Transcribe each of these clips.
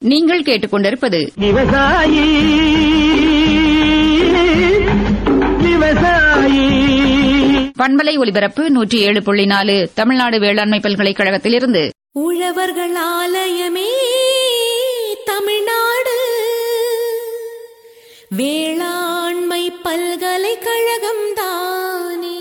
நீங்கள் கேட்டுக்கொண்டிருப்பது விவசாயி விவசாயி பண்பலை ஒலிபரப்பு நூற்றி ஏழு புள்ளி நாலு தமிழ்நாடு வேளாண்மை பல்கலைக்கழகத்திலிருந்து உழவர்கள் ஆலயமே தமிழ்நாடு வேளாண்மை பல்கலைக்கழகம் தானே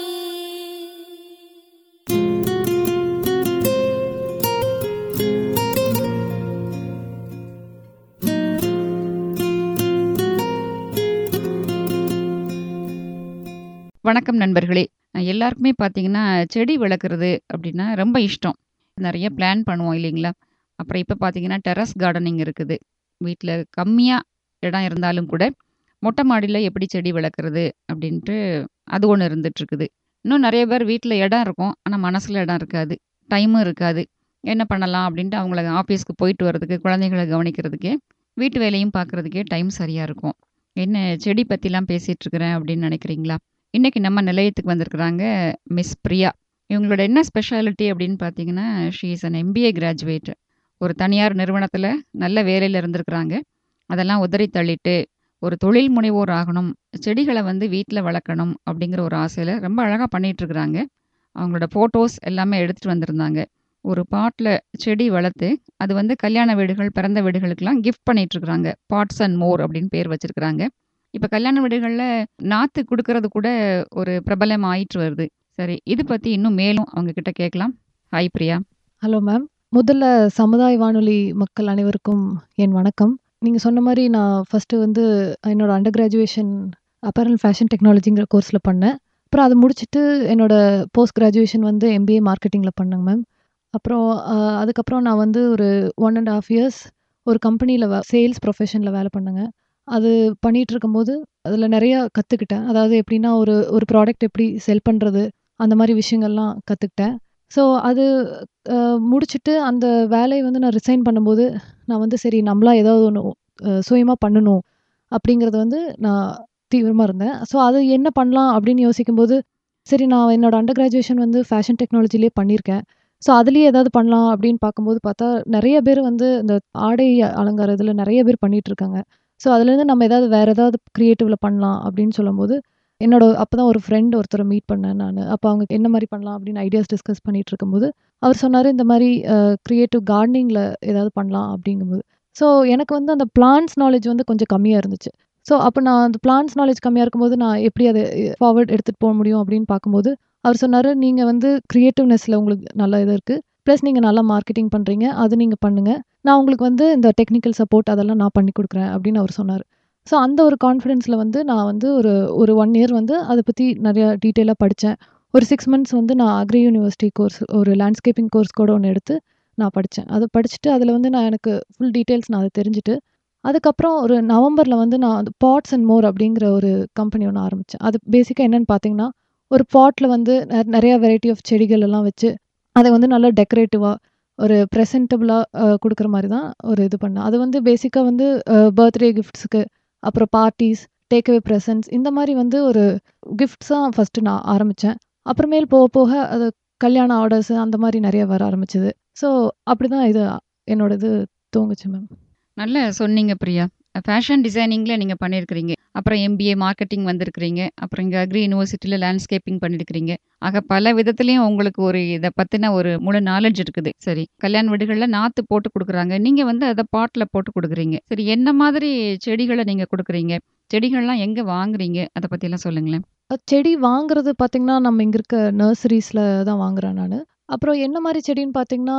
வணக்கம் நண்பர்களே எல்லாருக்குமே பார்த்தீங்கன்னா செடி வளர்க்குறது அப்படின்னா ரொம்ப இஷ்டம் நிறைய பிளான் பண்ணுவோம் இல்லைங்களா அப்புறம் இப்போ பார்த்தீங்கன்னா டெரஸ் கார்டனிங் இருக்குது வீட்டில் கம்மியாக இடம் இருந்தாலும் கூட மொட்டை மாடியில் எப்படி செடி வளர்க்குறது அப்படின்ட்டு அது ஒன்று இருந்துட்டு இருக்குது இன்னும் நிறைய பேர் வீட்டில் இடம் இருக்கும் ஆனால் மனசில் இடம் இருக்காது டைமும் இருக்காது என்ன பண்ணலாம் அப்படின்ட்டு அவங்கள ஆஃபீஸ்க்கு போயிட்டு வர்றதுக்கு குழந்தைகளை கவனிக்கிறதுக்கே வீட்டு வேலையும் பார்க்குறதுக்கே டைம் சரியாக இருக்கும் என்ன செடி பற்றிலாம் பேசிகிட்டு இருக்கிறேன் அப்படின்னு நினைக்கிறீங்களா இன்னைக்கு நம்ம நிலையத்துக்கு வந்திருக்கிறாங்க மிஸ் பிரியா இவங்களோட என்ன ஸ்பெஷாலிட்டி அப்படின்னு பார்த்தீங்கன்னா she is an MBA graduate ஒரு தனியார் நிறுவனத்தில் நல்ல வேலையில் இருந்திருக்கிறாங்க அதெல்லாம் உதறி தள்ளிட்டு ஒரு தொழில் முனைவோர் ஆகணும் செடிகளை வந்து வீட்டில் வளர்க்கணும் அப்படிங்கிற ஒரு ஆசையில் ரொம்ப அழகாக பண்ணிட்டு இருக்கிறாங்க அவங்களோட ஃபோட்டோஸ் எல்லாமே எடுத்துகிட்டு வந்திருந்தாங்க ஒரு பாட்டில் செடி வளர்த்து அது வந்து கல்யாண வீடுகள் பிறந்த வீடுகளுக்கெல்லாம் கிஃப்ட் பண்ணிட்டு இருக்கிறாங்க பாட்ஸ் அண்ட் மோர் அப்படின்னு பேர் வச்சிருக்கிறாங்க இப்போ கல்யாண வீடுகளில் நாற்று கொடுக்கறது கூட ஒரு பிரபலம் ஆயிட்டு வருது சரி இது பற்றி இன்னும் மேலும் அவங்க கிட்ட கேட்கலாம் ஹாய் பிரியா ஹலோ மேம் முதல்ல சமுதாய வானொலி மக்கள் அனைவருக்கும் என் வணக்கம் நீங்கள் சொன்ன மாதிரி நான் ஃபஸ்ட்டு வந்து என்னோட அண்டர் கிராஜுவேஷன் அப்பரல் ஃபேஷன் டெக்னாலஜிங்கிற கோர்ஸில் பண்ணேன் அப்புறம் அதை முடிச்சுட்டு என்னோட போஸ்ட் கிராஜுவேஷன் வந்து எம்பிஏ மார்க்கெட்டிங்கில் பண்ணேங்க மேம் அப்புறம் ஆஹ், அதுக்கப்புறம் நான் வந்து ஒரு ஒன் அண்ட் ஹாஃப் இயர்ஸ் ஒரு கம்பெனியில் சேல்ஸ் ப்ரொஃபஷனில் வேலை பண்ணேங்க அது பண்ணிகிட்டு இருக்கும்போது அதில் நிறையா கற்றுக்கிட்டேன் அதாவது எப்படின்னா ஒரு ஒரு ப்ராடக்ட் எப்படி செல் பண்ணுறது அந்த மாதிரி விஷயங்கள்லாம் கற்றுக்கிட்டேன் ஸோ அது அஹ், முடிச்சுட்டு அந்த வேலையை வந்து நான் ரிசைன் பண்ணும்போது நான் வந்து சரி நம்மளா ஏதாவது ஒன்று சுயமாக பண்ணணும் அப்படிங்கிறது வந்து நான் தீவிரமாக இருந்தேன் ஸோ அது என்ன பண்ணலாம் அப்படின்னு யோசிக்கும்போது சரி நான் என்னோட அண்டர் கிராஜுவேஷன் வந்து ஃபேஷன் டெக்னாலஜிலே பண்ணியிருக்கேன் ஸோ அதுலேயே ஏதாவது பண்ணலாம் அப்படின்னு பார்க்கும்போது பார்த்தா நிறைய பேர் வந்து இந்த ஆடை அலங்கார இதில் நிறைய பேர் பண்ணிட்டு இருக்காங்க ஸோ அதுலேருந்து நம்ம ஏதாவது வேறு ஏதாவது க்ரியேட்டிவில் பண்ணலாம் அப்படின்னு சொல்லும்போது என்னோட அப்போ தான் ஒரு ஃப்ரெண்ட் ஒருத்தரை மீட் பண்ணேன் நான் அப்போ அவங்க என்ன மாதிரி பண்ணலாம் அப்படின்னு ஐடியாஸ் டிஸ்கஸ் பண்ணிட்டு இருக்கும்போது அவர் சொன்னார் இந்த மாதிரி க்ரியேட்டிவ் கார்டனிங்கில் ஏதாவது பண்ணலாம் அப்படிங்கும்போது ஸோ எனக்கு வந்து அந்த பிளான்ஸ் நாலேஜ் வந்து கொஞ்சம் கம்மியாக இருந்துச்சு ஸோ அப்போ நான் அந்த பிளான்ஸ் நாலேஜ் கம்மியாக இருக்கும்போது நான் எப்படி அதை ஃபார்வர்ட் எடுத்துகிட்டு போக முடியும் அப்படின்னு பார்க்கும்போது அவர் சொன்னார் நீங்கள் வந்து க்ரியேட்டிவ்னஸில் உங்களுக்கு நல்ல இது இருக்குது ப்ளஸ் நீங்கள் நல்லா மார்க்கெட்டிங் பண்ணுறீங்க அது நீங்கள் பண்ணுங்கள் நான் உங்களுக்கு வந்து இந்த டெக்னிக்கல் சப்போர்ட் அதெல்லாம் நான் பண்ணி கொடுக்குறேன் அப்படின்னு அவர் சொன்னார் ஸோ அந்த ஒரு கான்ஃபிடென்ஸில் வந்து நான் வந்து ஒரு ஒரு ஒன் இயர் வந்து அதை பற்றி நிறையா டீட்டெயிலாக படித்தேன் ஒரு சிக்ஸ் மந்த்ஸ் வந்து நான் அக்ரி யூனிவர்சிட்டி கோர்ஸ் ஒரு லேண்ட்ஸ்கேப்பிங் கோர்ஸ் கூட ஒன்று எடுத்து நான் படித்தேன் அதை படிச்சுட்டு அதில் வந்து நான் எனக்கு ஃபுல் டீட்டெயில்ஸ் நான் அதை தெரிஞ்சுட்டு அதுக்கப்புறம் ஒரு நவம்பரில் வந்து நான் அந்த பாட்ஸ் அண்ட் மோர் அப்படிங்கிற ஒரு கம்பெனி ஒன்று ஆரம்பித்தேன் அது பேசிக்காக என்னென்னு பார்த்தீங்கன்னா ஒரு பாட்டில் வந்து நெ- நிறைய வெரைட்டி ஆஃப் செடிகள் எல்லாம் வச்சு அதை வந்து நல்லா டெக்கரேட்டிவாக ஒரு ப்ரெசென்டபுளாக கொடுக்குற மாதிரி தான் ஒரு இது பண்ணேன் அது வந்து பேசிக்காக வந்து பர்த்டே கிஃப்ட்ஸுக்கு அப்புறம் பார்ட்டிஸ் டேக்அவே ப்ரெசன்ட்ஸ் இந்த மாதிரி வந்து ஒரு கிஃப்ட்ஸாக ஃபஸ்ட்டு நான் ஆரம்பித்தேன் அப்புறமேல் போக போக அது கல்யாண ஆர்டர்ஸ் அந்த மாதிரி நிறைய வர ஆரம்பிச்சது ஸோ அப்படி தான் இது என்னோட இது தூங்குச்சு மேம் நல்லா சொன்னீங்க பிரியா ஃபேஷன் டிசைனிங்கில் நீங்கள் பண்ணியிருக்கிறீங்க அப்புறம் எம்பிஏ மார்க்கெட்டிங் வந்திருக்கிறீங்க அப்புறம் இங்கே அக்ரி யூனிவர்சிட்டியில் லேண்ட்ஸ்கேப்பிங் பண்ணியிருக்கிறீங்க ஆக பல விதத்துலேயும் உங்களுக்கு ஒரு இதை பற்றின ஒரு முழு நாலேஜ் இருக்குது சரி கல்யாண வீடுகளில் நாற்று போட்டு கொடுக்குறாங்க நீங்கள் வந்து அதை பாட்டில் போட்டு கொடுக்குறீங்க சரி என்ன மாதிரி செடிகளை நீங்கள் கொடுக்குறீங்க செடிகள்லாம் எங்கே வாங்குறீங்க அதை பற்றியெல்லாம் சொல்லுங்களேன் அஹ் செடி வாங்குறது பார்த்தீங்கன்னா நம்ம இங்கே இருக்க நர்சரிஸில் தான் வாங்குறேன் நான் அப்புறம் என்ன மாதிரி செடின்னு பார்த்தீங்கன்னா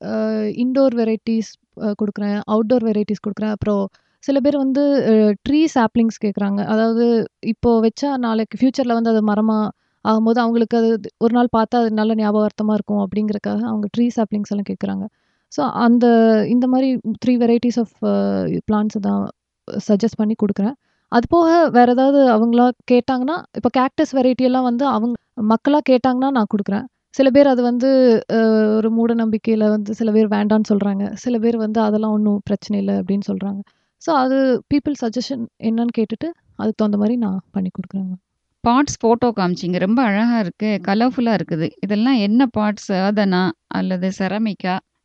இன்டோர் வெரைட்டிஸ் கொடுக்குறேன் அவுட்டோர் வெரைட்டிஸ் கொடுக்குறேன் அப்புறம் சில பேர் வந்து ட்ரீ சாப்ளிங்ஸ் கேட்குறாங்க அதாவது இப்போ வச்சா நாளைக்கு ஃப்யூச்சரில் வந்து அது மரமாக ஆகும்போது அவங்களுக்கு அது ஒரு நாள் பார்த்தா அது நல்ல ஞாபகார்த்தமாக இருக்கும் அப்படிங்கறக்காக அவங்க ட்ரீ சாப்ளிங்ஸ் எல்லாம் கேட்குறாங்க ஸோ அந்த இந்த மாதிரி த்ரீ வெரைட்டிஸ் ஆஃப் பிளான்ஸ் தான் சஜஸ்ட் பண்ணி கொடுக்குறேன் அது போக வேற ஏதாவது அவங்களா கேட்டாங்கன்னா இப்போ கேக்டஸ் வெரைட்டி எல்லாம் வந்து அவங்க மக்களாக கேட்டாங்கன்னா நான் கொடுக்குறேன் சில பேர் அது வந்து அஹ், ஒரு மூட நம்பிக்கையில் வந்து சில பேர் வேண்டான்னு சொல்கிறாங்க சில பேர் வந்து அதெல்லாம் ஒன்றும் பிரச்சனை இல்லை அப்படின்னு சொல்கிறாங்க ஸோ அது பீப்புள் சஜஷன் என்னன்னு கேட்டுட்டு அதுக்கு தகுந்த மாதிரி நான் பண்ணி கொடுக்குறேங்க பாட்ஸ் ஃபோட்டோ காமிச்சிங்க ரொம்ப அழகாக இருக்குது கலர்ஃபுல்லாக இருக்குது இதெல்லாம் என்ன பாட்ஸ் ஏதனா அல்லது செரமிக்கா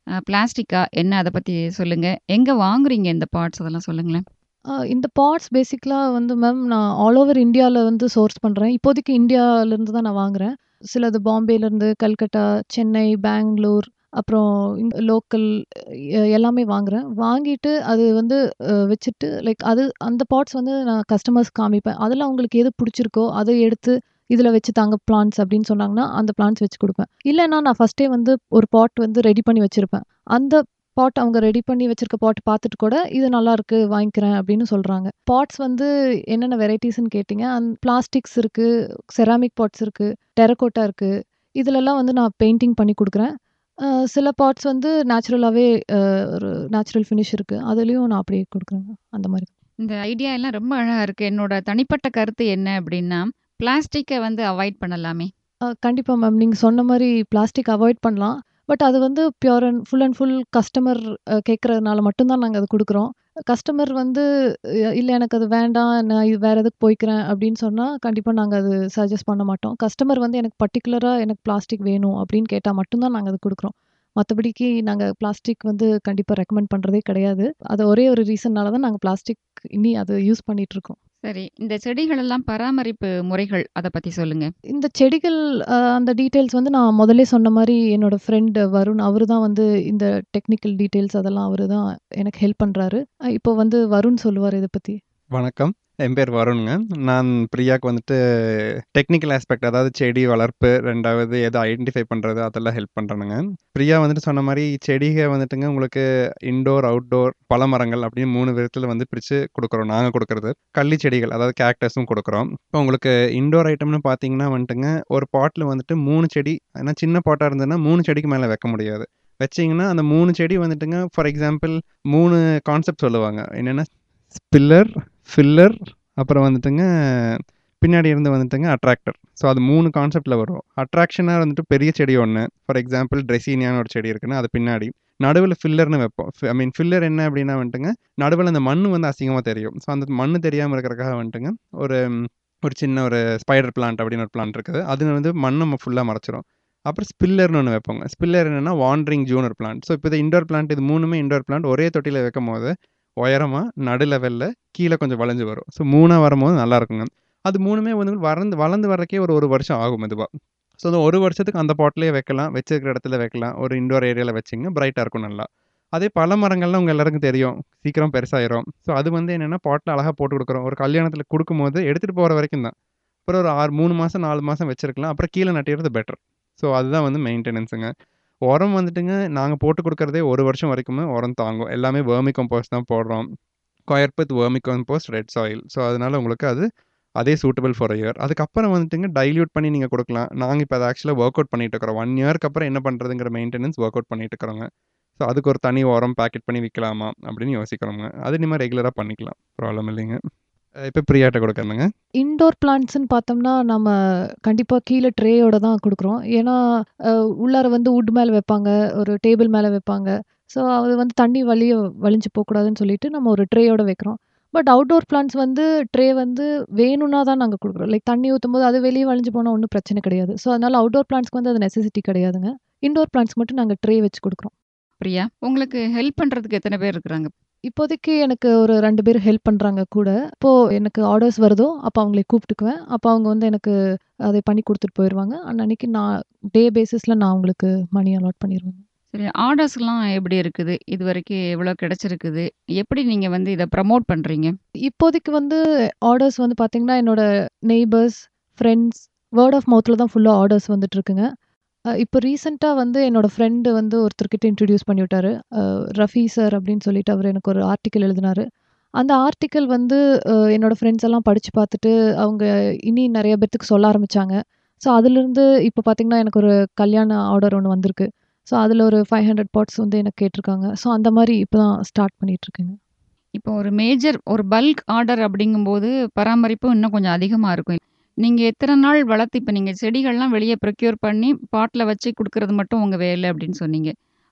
அ பிளாஸ்டிக்கா? என்ன அத பத்தி சொல்லுங்க. எங்க வாங்குறீங்க இந்த பாட்ஸ் அதெல்லாம் சொல்லுங்களேன்? அ இந்த பாட்ஸ் பேசிக்கலா வந்து மேம் நான் ஆல் ஓவர் இந்தியால வந்து சோர்ஸ் பண்றேன். இப்போதைக்கு இந்தியாலருந்து தான் நான் வாங்குறேன். சிலது பாம்பேலருந்து, கல்கட்டா, சென்னை, பெங்களூர் அப்புறம் இந்த லோக்கல் எ எல்லாமே வாங்குறேன். வாங்கிட்டு அது வந்து அ வச்சுட்டு லைக் அது அந்த பாட்ஸ் வந்து நான் கஸ்டமர்ஸ்க்கு காமிப்பேன். அதில அவங்களுக்கு எது புடிச்சிருக்கோ, அத எடுத்து இதில வச்சு தாங்க பிளான்ட்ஸ் அப்படின்னு சொன்னாங்கன்னா, அந்த பிளான்ட்ஸ் வச்சு குடுப்பேன். இல்லன்னா நான் ஃபர்ஸ்ட்டே வந்து ஒரு பாட் வந்து ரெடி பண்ணி வச்சிருப்பேன். அந்த பாட் அவங்க ரெடி பண்ணி வச்சிருக்க பாட் பார்த்துட்டு கூட, "இது நல்லாருக்கு வாங்கிக்கிறேன்" அப்படின்னு சொல்றாங்க. பாட்ஸ் வந்து என்னென்ன வெரைட்டீஸ்ன்னு கேட்டீங்க. அந் பிளாஸ்டிக்ஸ் இருக்கு, செராமிக் பாட்ஸ் இருக்கு, டெரகோட்டா இருக்கு. இதுலலாம் வந்து நான் பெயிண்டிங் பண்ணி குடுக்குறேன். அ சில பாட்ஸ் வந்து நேச்சுரலாவே அ ஒரு நேச்சுரல் ஃபினிஷ் இருக்கு. அதுலயும் நான் அப்படியே குடுக்குறேங்க. அந்த மாரி. இந்த ஐடியா எல்லாம் ரொம்ப அழகா இருக்கு. என்னோட தனிப்பட்ட கருத்து என்ன அப்படின்னா, பிளாஸ்டிக்க வந்து அவாய்ட் பண்ணலாமே. அ கண்டிப்பா மேம். நீங்க சொன்ன மாரி பிளாஸ்டிக் அவாய்ட் பண்ணலாம். பட் அது வந்து pure and full and full customer uh கேட்கறதுனால மட்டும் தான் நாங்க அத குடுக்குறோம். கஸ்டமர் வந்து அ இல்ல எனக்கு அது வேண்டாம். நான் இது வேற எதுக்கு போய்க்கிறேன் அப்படின்னு சொன்னா, கண்டிப்பா நாங்க அது சஜெஸ்ட் பண்ண மாட்டோம். கஸ்டமர் வந்து எனக்கு பர்ட்டிகுலரா எனக்கு பிளாஸ்டிக் வேணும் அப்படின்னு கேட்டா மட்டும் தான் நாங்க அத குடுக்குறோம். மத்தபடிக்கு நாங்க பிளாஸ்டிக் வந்து கண்டிப்பா ரெக்கமெண்ட் பண்றதே கிடையாது. அது ஒரே ஒரு ரீசன்னால தான் நாங்க பிளாஸ்டிக் இனி அத யூஸ் பண்ணிட்டுருக்கோம். சரி. இந்த செடிகள் எல்லாம் பராமரிப்பு முறைகள் அத பத்தி சொல்லுங்க. இந்த செடிகள் அ அந்த டீட்டெயில்ஸ் வந்து நான் முதல்லயே சொன்ன மாரி என்னோட ஃப்ரெண்ட் வருண் அவரு தான் வந்து இந்த டெக்னிக்கல் டீட்டெயில்ஸ் அதெல்லாம் அவரு தான் எனக்கு ஹெல்ப் பண்றாரு. அ இப்போ வந்து வருண் சொல்லுவாரு இத பத்தி. வணக்கம். என் பேர் வருண்ங்க. நான் பிரியாக்கு வந்துட்டு டெக்னிக்கல் ஆஸ்பெக்ட் அதாவது செடி வளர்ப்பு, 2வது எத ஐடென்டிஃபை பண்றது அதெல்லாம் ஹெல்ப் பண்றேனுங்க. பிரியா வந்துட்டு சொன்ன மாரி செடிக வந்துட்டுங்க உங்களுக்கு இன்டோர், அவுட்டோர், பழமரங்கள் அப்படின்னு 3 விதத்துல வந்து பிரிச்சு குடுக்குறோம். நாங்க குடுக்குறது. கள்ளி செடிகள் அதாவது கேக்டஸும் குடுக்குறோம். இப்போ உங்களுக்கு இன்டோர் ஐட்டம்னு பார்த்தீங்கன்னா வந்துட்டுங்க, ஒரு பாட்ல வந்துட்டு 3 செடி ஏன்னா சின்ன பாட்டா இருந்ததுன்னா 3 செடிக்கு மேல வைக்க முடியாது. வச்சீங்கன்னா அந்த 3 செடி வந்துட்டுங்க ஃபார் எக்ஸாம்பிள் 3 கான்செப்ட் சொல்லுவாங்க. என்னன்னா ஸ்பில்லர், ஃபில்லர் அப்புறம் வந்துட்டுங்க பின்னாடி இருந்து வந்துட்டுங்க அட்ராக்டர். ஸோ அது 3 கான்செப்ட்ல வரும். அட்ராக்ஷனா வந்துட்டு பெரிய செடி ஒண்ணு. ஃபார் எக்ஸாம்பிள் ட்ரெசீனியான்னு ஒரு செடி இருக்குன்னா, அது பின்னாடி. நடுவுல ஃபில்லர்ன்னு வைப்போம். ஐ மீன் ஃபில்லர் என்ன அப்படின்னா வந்துட்டுங்க, நடுவுல அந்த மண்ணு வந்து அசிங்கமா தெரியும். ஸோ அந்த மண்ணு தெரியாம இருக்கிறதுக்காக வந்துட்டுங்க, ஒரு ஒரு சின்ன ஒரு ஸ்பைடர் பிளான்ட் அப்படின்னு ஒரு பிளான்ட் இருக்குது. அது வந்து மண்ண ஃபுல்லா மறைச்சிரும். அப்புறம் ஸ்பில்லர்ன்னு ஒண்ணு வைப்போங்க. ஸ்பில்லர் என்னன்னா வாண்டரிங் ஜூன் ஒரு பிளான்ட். ஸோ இப்போ இது இன்டோர் பிளான்ட் இது 3மே இன்டோர் பிளான்ட் ஒரே தொட்டியில வைக்கும்போது, உயரமா, நடு லெவல்ல, கீழ கொஞ்சம் வளைஞ்சு வரும். ஸோ 3ஆ வரும்போது நல்லா இருக்குங்க. அது 3மே வந்து வளர்ந்து வளர்ந்து வர்றதுக்கே ஒரு 1 வருஷம் ஆகும் மெதுவா. ஸோ அந்த 1 வருஷத்துக்கு அந்த பாட்லயே வைக்கலாம். வச்சிருக்கிற இடத்துல வைக்கலாம். ஒரு இன்டோர் ஏரியால வச்சீங்கன்னா பிரைட்டா இருக்கும் நல்லா. அதே பழ மரங்கள்லாம் உங்க எல்லாருக்கும் தெரியும். சீக்கிரம் பெருசாயிரும். ஸோ அது வந்து என்னன்னா பாட்ல அழகா போட்டு குடுக்குறோம். ஒரு கல்யாணத்துல குடுக்கும்போது எடுத்துட்டு போற வரைக்கும் தான். அப்புறம் ஒரு 6 3 மாசம், 4 மாசம் வச்சிருக்கலாம். அப்புறம் கீழ நட்டிறது பெட்டர். ஸோ அதுதான் வந்து மெயின்டெனன்ஸுங்க. உரம் வந்துட்டுங்க நாங்க போட்டு குடுக்குறதே 1 வருஷம் வரைக்குமே உரம் தாங்கும். எல்லாமே வெர்மி கம்போஸ்ட் தான் போடுறோம். Coir pith, vermicompost, red soil. So அதனால உங்களுக்கு அது அதே சூட்டபிள் ஃபார் அ இயர். அதுக்கப்புறம் வந்துட்டுங்க டைல்யூட் பண்ணி நீங்க குடுக்கலாம். நாங்க இப்ப அத ஆக்சுவலா வொர்க் அவுட் பண்ணிட்டு இருக்கிறோம். 1 இயர்க்கு அப்புறம் என்ன பண்றதுங்கிற மெயின்டெனன்ஸ் வொர்க் அவுட் பண்ணிட்டு இருக்கிறோங்க. ஸோ அதுக்கு ஒரு தனி உரம் பேக்கெட் பண்ணி விக்கலாமா அப்படின்னு யோசிக்கிறோங்க. அது இனிமே ரெகுலரா பண்ணிக்கலாம். ப்ராப்ளம் இல்லைங்க. அ இப்ப பிரியாட்ட குடுக்கறேனுங்க. இன்டோர் பிளான்ட்ஸ்ன்னு பார்த்தோம்னா, நம்ம கண்டிப்பா கீழ ட்ரேயோட தான் குடுக்குறோம். ஏன்னா, அ உள்ளார வந்து வுட் மேல வைப்பாங்க. ஒரு டேபிள் மேல வைப்பாங்க. ஸோ அது வந்து தண்ணி வழிய வழிஞ்சு போக்கூடாதுன்னு சொல்லிட்டு நம்ம ஒரு ட்ரேயோட வைக்கிறோம். பட் அவுட்டோர் பிளான்ட்ஸ் வந்து ட்ரே வந்து வேணும்னா தான் நாங்க குடுக்குறோம். லைக் தண்ணி ஊத்தும்போது அது வெளிய வழிஞ்சு போனா ஒண்ணும் பிரச்சனை கிடையாது. ஸோ அதனால அவுட்டோர் பிளான்ட்ஸ்க்கு வந்து அது நெசசிட்டி கிடையாதுங்க. இன்டோர் பிளான்ட்ஸ்க்கு மட்டும் நாங்க ட்ரே வச்சு குடுக்குறோம். பிரியா, உங்களுக்கு ஹெல்ப் பண்றதுக்கு எத்தன பேர் இருக்கிறாங்க? இப்போதைக்கு எனக்கு ஒரு 2 பேர் ஹெல்ப் பண்றாங்க கூட. இப்போ எனக்கு ஆர்டர்ஸ் வருதோ, அப்ப அவங்கள கூப்பிட்டுக்குவேன். அப்ப அவங்க வந்து எனக்கு அதை பண்ணி குடுத்துட்டு போயிருவாங்க. அன்னன்னைக்கு நான் டே பேசிஸ்ல நான் அவங்களுக்கு மணி அலாட் பண்ணிருவேங்க. சரி. ஆர்டர்ஸ்லாம் எப்படி இருக்குது? இதுவரைக்கும் எவ்வளோ கிடைச்சிருக்குது? எப்படி நீங்க வந்து இத ப்ரமோட் பண்றீங்க? இப்போதைக்கு வந்து ஆர்டர்ஸ் வந்து பார்த்தீங்கன்னா, என்னோட நெய்பர்ஸ், ஃப்ரெண்ட்ஸ், வேர்ட் ஆஃப் மவுத்ல தான் ஃபுல்லா ஆர்டர்ஸ் வந்துட்டுருக்குங்க. அ இப்போ ரீசென்ட்டா வந்து என்னோட ஃப்ரெண்ட் வந்து ஒருத்தர்கிட்ட இன்ட்ரோடியூஸ் பண்ணி விட்டாரு. அ ரஃபி சார் அப்படின்னு சொல்லிட்டு அவரு எனக்கு ஒரு ஆர்டிக்கிள் எழுதினாரு. அந்த ஆர்டிக்கிள் வந்து அ என்னோட ஃப்ரெண்ட்ஸ் எல்லாம் படிச்சு பார்த்துட்டு, அவங்க இனி நெறைய பேத்துக்கு சொல்ல ஆரம்பிச்சாங்க. ஸோ அதிலிருந்து இப்போ பார்த்தீங்கன்னா, எனக்கு ஒரு கல்யாண ஆர்டர் ஒண்ணு வந்திருக்கு. ஸோ அதில ஒரு 500 பாட்ஸ் வந்து எனக்கு கேட்டிருக்காங்க. ஸோ அந்த மாரி இப்ப தான் ஸ்டார்ட் பண்ணிட்டுருக்கேங்க. இப்போ ஒரு மேஜர் ஒரு பல்க் ஆர்டர் அப்படிங்கும்போது, பராமரிப்பும் இன்னும் கொஞ்சம் அதிகமா இருக்கும். நீங்க எத்தன நாள் வளர்த்து இப்ப நீங்க செடிகள்லாம் வெளிய ப்ரொக்யூர் பண்ணி பாட்ல வச்சு குடுக்குறது மட்டும் உங்க வேலை அப்படின்னு சொன்னீங்க.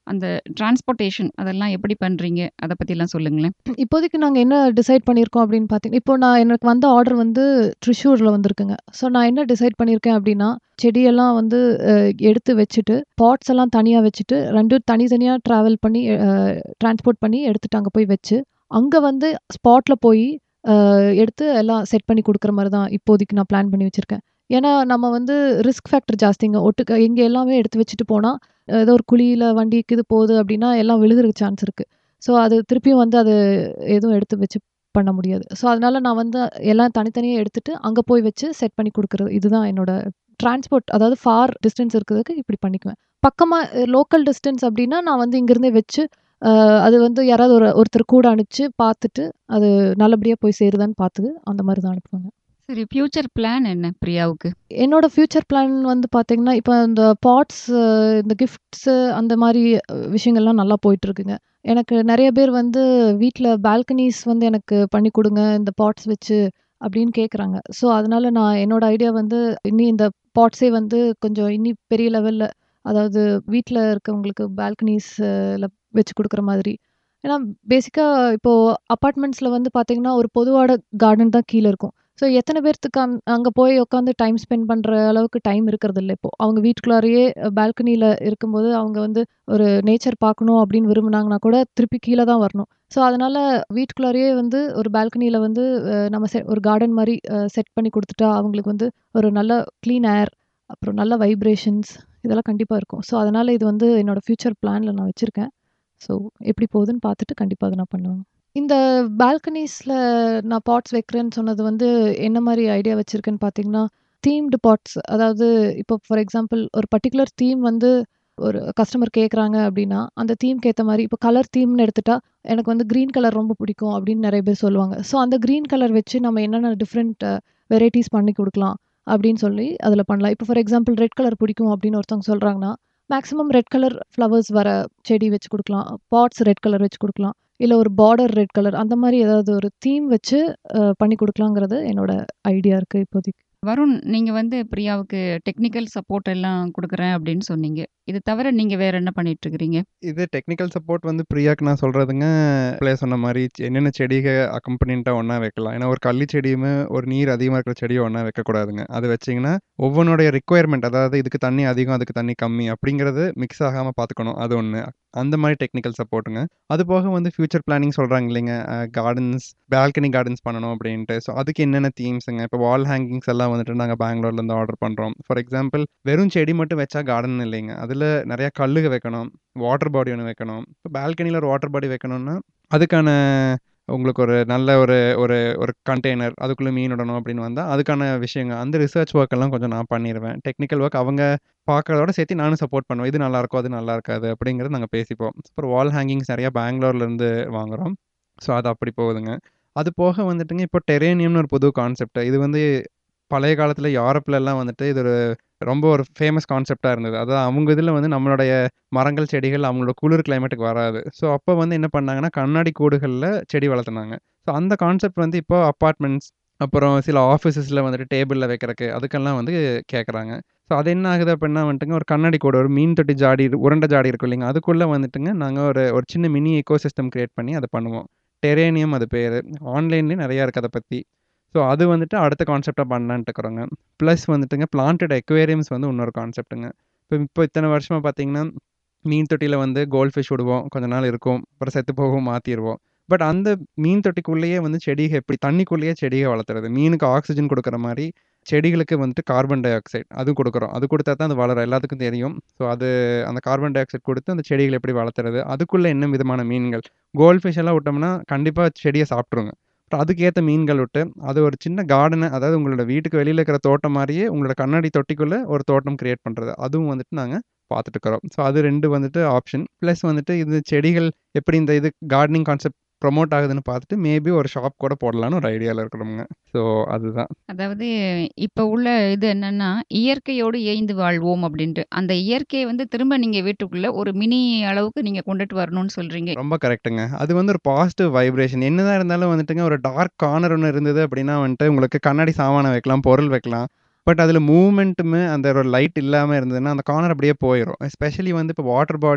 அந்த டிரான்ஸ்போர்ட்டேஷன் அதெல்லாம் எப்படி பண்றீங்க? அத பத்திலாம் சொல்லுங்களேன். இப்போதைக்கு நாங்க என்ன டிசைட் பண்ணியிருக்கோம் அப்படின்னு பார்த்தீங்கன்னா, இப்போ நான் எனக்கு வந்த ஆர்டர் வந்து ட்ரிஷூர்ல வந்திருக்குங்க. ஸோ நான் என்ன டிசைட் பண்ணியிருக்கேன் அப்படின்னா, செடியெல்லாம் வந்து அ எடுத்து வச்சுட்டு, பாட்ஸ் எல்லாம் தனியா வச்சுட்டு 2ம் தனித்தனியா ட்ராவல் பண்ணி அ டிரான்ஸ்போர்ட் பண்ணி எடுத்துட்டு அங்க போய் வச்சு, அங்க வந்து ஸ்பாட்ல போயி அ எடுத்து எல்லாம் செட் பண்ணி குடுக்குற மாரி தான் இப்போதைக்கு நான் பிளான் பண்ணி வச்சிருக்கேன். ஏன்னா நம்ம வந்து ரிஸ்க் ஃபேக்டர் ஜாஸ்திங்க. ஒட்டுக்கா இங்க எல்லாமே எடுத்து வச்சுட்டு போனா, ஏதோ ஒரு குழியில வண்டி கிது போகுது அப்படின்னா, எல்லாம் விழுகுறதுக்கு சான்ஸ் இருக்கு. ஸோ அது திருப்பியும் வந்து அது எதுவும் எடுத்து வச்சு பண்ண முடியாது. ஸோ அதனால நான் வந்து எல்லாம் தனித்தனியா எடுத்துட்டு, அங்க போய் வச்சு செட் பண்ணி குடுக்குறது. இதுதான் என்னோட டிரான்ஸ்போர்ட் அதாவது ஃபார் டிஸ்டன்ஸ் இருக்கிறதுக்கு இப்படி பண்ணிக்குவேன். பக்கமா லோக்கல் டிஸ்டன்ஸ் அப்படின்னா, நான் வந்து இங்கிருந்தே வச்சு, அ அது வந்து யாராவது ஒரு ஒருத்தர் கூட அனுப்பிச்சு பார்த்துட்டு, அது நல்லபடியா போய் சேருதான்னு பார்த்து, அந்த மாரி தான் அனுப்புவேங்க. சரி ஃபியூச்சர் பிளான் என்ன பிரியாவுக்கு? என்னோட ஃபியூச்சர் பிளான் வந்து பார்த்தீங்கன்னா, இப்ப இந்த பாட்ஸ் இந்த கிஃப்ட்ஸு அந்த மாரி விஷயங்கள்லாம் நல்லா போயிட்டுருக்குங்க. எனக்கு நெறைய பேர் வந்து வீட்ல பால்கனிஸ் வந்து எனக்கு பண்ணி குடுங்க, இந்த பாட்ஸ் வச்சு அப்படின்னு கேட்குறாங்க. ஸோ அதனால நான் என்னோட ஐடியா வந்து இனி இந்த பாட்ஸே வந்து கொஞ்சம் இனி பெரிய லெவல்ல அதாவது வீட்ல இருக்கவங்களுக்கு பால்கனிஸ்ல வச்சு குடுக்குற மாதிரி. ஏன்னா பேசிக்கா இப்போ அபார்ட்மெண்ட்ஸ்ல வந்து பார்த்தீங்கன்னா, ஒரு பொதுவான கார்டன் தான் கீழ இருக்கும். ஸோ எத்தன பேர்த்துக்கு அங் அங்க போய் உட்காந்து டைம் ஸ்பெண்ட் பண்ற அளவுக்கு டைம் இருக்கிறதில்ல இப்போ. அவங்க வீட்டுக்குள்ளாரயே பால்கனில இருக்கும்போது, அவங்க வந்து ஒரு நேச்சர் பார்க்கணும் அப்படின்னு விரும்புனாங்கன்னா கூட, திருப்பி கீழ தான் வரணும். ஸோ அதனால வீட்டுக்குள்ளாரயே வந்து ஒரு பால்கனில வந்து அ நம்ம செ ஒரு கார்டன் மாரி அ செட் பண்ணி குடுத்துட்டா, அவங்களுக்கு வந்து ஒரு நல்ல கிளீன் ஏர், அப்புறம் நல்ல வைப்ரேஷன்ஸ் இதெல்லாம் கண்டிப்பா இருக்கும். ஸோ அதனால இது வந்து என்னோட ஃபியூச்சர் பிளான்ல நான் வச்சிருக்கேன். ஸோ எப்படி போகுதுன்னு பார்த்துட்டு கண்டிப்பா அத நான் பண்ணுவேன். இந்த பால்கனிஸ்ல நான் பாட்ஸ் வைக்கிறேன்னு சொன்னது வந்து என்ன மாரி ஐடியா வச்சிருக்கேன்னு பார்த்தீங்கன்னா, தீம்டு பாட்ஸ் அதாவது இப்போ ஃபார் எக்ஸாம்பிள் ஒரு பர்ட்டிகுலர் தீம் வந்து ஒரு கஸ்டமர் கேட்குறாங்க அப்படின்னா, அந்த தீம்க்கு ஏத்த மாரி இப்போ கலர் தீம்னு எடுத்துட்டா, எனக்கு வந்து கிரீன் கலர் ரொம்ப பிடிக்கும் அப்படின்னு நெறைய பேர் சொல்லுவாங்க. ஸோ அந்த கிரீன் கலர் வச்சு நம்ம என்னென்ன டிஃபரெண்ட் வெரைட்டீஸ் பண்ணி குடுக்கலாம் அப்படின்னு சொல்லி அதில பண்ணலாம். இப்போ ஃபார் எக்ஸாம்பிள் ரெட் கலர் பிடிக்கும் அப்படின்னு ஒருத்தவங்க சொல்றாங்கன்னா, மேக்ஸிமம் ரெட் கலர் ஃப்ளவர்ஸ் வர செடி வச்சு குடுக்கலாம். பாட்ஸ் ரெட் கலர் வச்சு குடுக்கலாம். இல்ல ஒரு பார்டர் ரெட் கலர் அந்த மாரி ஏதாவது ஒரு தீம் வச்சு அ பண்ணி குடுக்கலாங்கிறது என்னோட ஐடியா இருக்கு இப்போதைக்கு. வருண், நீங்க வந்து பிரியாவுக்கு டெக்னிக்கல் சப்போர்ட் எல்லாம் குடுக்குறேன் அப்படின்னு சொன்னீங்க. இது தவிர நீங்க வேற என்ன பண்ணிட்டு இருக்கிறீங்க? இது டெக்னிக்கல் சப்போர்ட் வந்து பிரியாக்கு நான் சொல்றதுங்க, அப்பலே சொன்ன மாரி என்னென்ன செடிக அக்கம்பனியன்ட்டா ஒண்ணா வைக்கலாம். ஏன்னா ஒரு கள்ளி செடியுமே, ஒரு நீர் அதிகமா இருக்கிற செடியும் ஒண்ணா வைக்கக்கூடாதுங்க. அது வச்சீங்கன்னா, ஒவ்வொன்னுடைய ரிக்வயர்மென்ட் அதாவது இதுக்கு தண்ணி அதிகம், அதுக்கு தண்ணி கம்மி அப்படிங்கிறது மிக்ஸ் ஆகாம பார்த்துக்கணும். அது ஒண்ணு. அந்த மாரி டெக்னிக்கல் சப்போர்ட்டுங்க. அது போக வந்து ஃபியூச்சர் பிளானிங் சொல்றாங்க இல்லைங்க, அ கார்டன்ஸ் பால்கனி கார்டன்ஸ் பண்ணணும் அப்படின்ட்டு. ஸோ அதுக்கு என்னென்ன தீம்ஸுங்க, இப்போ வால் ஹேங்கிங்ஸ் எல்லாம் வந்துட்டு நாங்க பெங்களூர்லேருந்து ஆர்டர் பண்றோம். ஃபார் எக்ஸாம்பிள் வெறும் செடி மட்டும் வச்சா கார்டன் இல்லைங்க. அதில நெறைய கல்லுக வைக்கணும். வாட்டர் பாடி ஒண்ணு வைக்கணும். இப்போ பால்கனில ஒரு வாட்டர் பாடி வைக்கணும்னா, அதுக்கான உங்களுக்கு ஒரு நல்ல ஒரு ஒரு ஒரு கண்டெய்னர் அதுக்குள்ள மீன் விடணும் அப்படின்னு வந்தா, அதுக்கான விஷயங்க அந்த ரிசர்ச் ஒர்க் எல்லாம் கொஞ்சம் நான் பண்ணிருவேன். டெக்னிக்கல் ஒர்க் அவங்க பார்க்கறதோட சேர்த்து நானும் சப்போர்ட் பண்ணுவேன். இது நல்லாயிருக்கும், அது நல்லா இருக்காது அப்படிங்கிறது நாங்க பேசிப்போம். அப்புறம் வால் ஹேங்கிங்ஸ் நெறைய பெங்களூர்லேருந்து வாங்குறோம். ஸோ அது அப்படி போகுதுங்க. அது போக வந்துட்டுங்க இப்போ டெரேனியம்னு ஒரு புது கான்செப்ட். இது வந்து பழைய காலத்தில யூரோப்லலாம் வந்துட்டு இது ஒரு ரொம்ப ஒரு ஃபேமஸ் கான்செப்ட்டா இருந்தது. அதாவது அவங்க இதில வந்து நம்மளுடைய மரங்கள், செடிகள் அவங்களோட குளிர் கிளைமேட்டுக்கு வராது. ஸோ அப்போ வந்து என்ன பண்ணாங்கன்னா, கண்ணாடி கூடுகள்ல செடி வளர்த்துனாங்க. ஸோ அந்த கான்செப்ட் வந்து இப்போ அபார்ட்மெண்ட்ஸ், அப்புறம் சில ஆஃபீஸஸ்ல வந்துட்டு டேபிள்ல வைக்கிறக்கு, அதுக்கெல்லாம் வந்து கேட்குறாங்க. ஸோ அது என்ன ஆகுது அப்படின்னா வந்துட்டுங்க, ஒரு கண்ணாடி கூடு, ஒரு மீன் தொட்டி ஜாடி, உருண்ட ஜாடி இருக்கும் இல்லைங்க, அதுக்குள்ள வந்துட்டுங்க நாங்க ஒரு ஒரு சின்ன மினி எக்கோ சிஸ்டம் கிரியேட் பண்ணி அத பண்ணுவோம். டெரேனியம் அது பேரு. ஆன்லைன்லயே நெறைய இருக்கு அத பத்தி. ஸோ அது வந்துட்டு அடுத்த கான்செப்ட்டா பண்ணலான்ட்டு இருக்கிறோங்க. பிளஸ் வந்துட்டுங்க பிளான்டட் அக்வேரியம்ஸ் வந்து இன்னொரு கான்செப்ட்டுங்க. இப்போ இப்போ இத்தன வருஷமா பார்த்தீங்கன்னா, மீன் தொட்டியில வந்து கோல்ட் ஃபிஷ் விடுவோம். கொஞ்ச நாள் இருக்கும். அப்புறம் செத்து போகும், மாத்திருவோம். பட் அந்த மீன் தொட்டிக்குள்ளேயே வந்து செடிக எப்படி தண்ணிக்குள்ளேயே செடிக வளர்த்துறது. மீனுக்கு ஆக்ஸிஜன் குடுக்குற மாரி, செடிகளுக்கு வந்துட்டு கார்பன் டை ஆக்சைடு அது குடுக்குறோம். அது குடுத்தா தான் அது வளரும். எல்லாத்துக்கும் தெரியும். ஸோ அது அந்த கார்பன் டை ஆக்சைடு குடுத்து அந்த செடிகள எப்படி வளர்த்துறது. அதுக்குள்ள என்ன விதமான மீன்கள். கோல்ட் ஃபிஷ் எல்லாம் விட்டோம்னா, கண்டிப்பா செடிய சாப்ட்டுருங்க. அப்புறம் அதுக்கேத்த மீன்கள் விட்டு, அது ஒரு சின்ன கார்டன அதாவது உங்களோட வீட்டுக்கு வெளியில இருக்கிற தோட்டம் மாரியே, உங்களோட கண்ணாடி தொட்டிக்குள்ள ஒரு தோட்டம் கிரியேட் பண்றது. அதுவும் வந்துட்டு நாங்க பார்த்துட்டு இருக்கிறோம். ஸோ அது 2 வந்துட்டு ஆப்ஷன். பிளஸ் வந்துட்டு இது செடிகள் எப்படி இந்த இது கார்டனிங் கான்செப்ட் ப்ரமோட் ஆகுதுன்னு பார்த்துட்டு, மேபி ஒரு ஷாப் கூட போடலான்னு ஒரு ஐடியால இருக்கிறோம்ங்க. ஸோ அதுதான். அதாவது இப்ப உள்ள இது என்னன்னா, இயற்கையோடு இயைந்து வாழ்வோம் அப்படின்ட்டு. அந்த இயற்கைய வந்து திரும்ப நீங்க வீட்டுக்குள்ள ஒரு மினி அளவுக்கு நீங்க கொண்டுட்டு வரணும்னு சொல்றீங்க. ரொம்ப கரெக்ட்டுங்க. அது வந்து ஒரு பாசிட்டிவ் வைப்ரேஷன். என்னதான் இருந்தாலும் வந்துட்டுங்க, ஒரு டார்க் கார்னர் ஒண்ணு இருந்தது அப்படின்னா வந்துட்டு, உங்களுக்கு கண்ணாடி சாமானம் வைக்கலாம், பொருள் வைக்கலாம். பட் அதில மூவ்மெண்ட்டுமே அந்த ஒரு லைட் இல்லாம இருந்ததுன்னா, அந்த கார்னர் அப்படியே போயிரும். எஸ்பெஷலி வந்து இப்போ வாட்டர் பாடி,